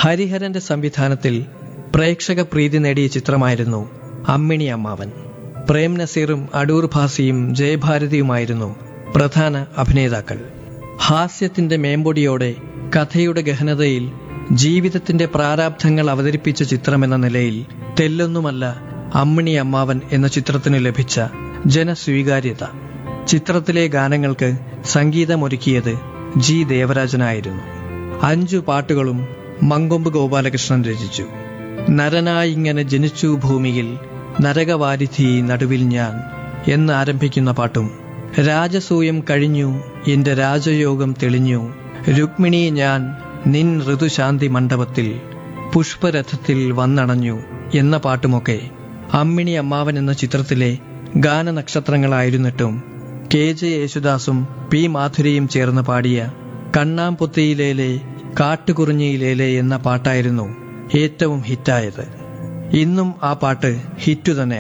ഹരിഹരന്റെ സംവിധാനത്തിൽ പ്രേക്ഷക പ്രീതി നേടിയ ചിത്രമായിരുന്നു അമ്മിണി അമ്മാവൻ പ്രേം നസീറും അടൂർ ഭാസിയും ജയഭാരതിയുമായിരുന്നു പ്രധാന അഭിനേതാക്കൾ ഹാസ്യത്തിന്റെ മേമ്പൊടിയോടെ കഥയുടെ ഗഹനതയിൽ ജീവിതത്തിന്റെ പ്രാരാബ്ധങ്ങൾ അവതരിപ്പിച്ച ചിത്രമെന്ന നിലയിൽ തെല്ലൊന്നുമല്ല അമ്മിണി അമ്മാവൻ എന്ന ചിത്രത്തിന് ലഭിച്ച ജനസ്വീകാര്യത ചിത്രത്തിലെ ഗാനങ്ങൾക്ക് സംഗീതമൊരുക്കിയത് ജി ദേവരാജനായിരുന്നു അഞ്ചു പാട്ടുകളും മങ്കൊമ്പ് ഗോപാലകൃഷ്ണൻ രചിച്ചു നരനായിങ്ങനെ ജനിച്ചു ഭൂമിയിൽ നരകവാരിധി നടുവിൽ ഞാൻ എന്ന് ആരംഭിക്കുന്ന പാട്ടും രാജസൂയം കഴിഞ്ഞു എന്റെ രാജയോഗം തെളിഞ്ഞു രുക്മിണി ഞാൻ നിൻ ഋതുശാന്തി മണ്ഡപത്തിൽ പുഷ്പരഥത്തിൽ വന്നണഞ്ഞു എന്ന പാട്ടുമൊക്കെ അമ്മിണി അമ്മാവൻ എന്ന ചിത്രത്തിലെ ഗാനനക്ഷത്രങ്ങളായിരുന്നിട്ടും കെ ജെ യേശുദാസും പി മാധുരിയും ചേർന്ന് പാടിയ കണ്ണാംപൊത്തിയിലേലെ കാട്ടുകുറിഞ്ഞിയിലേലെ എന്ന പാട്ടായിരുന്നു ഏറ്റവും ഹിറ്റായത് ഇന്നും ആ പാട്ട് ഹിറ്റു തന്നെ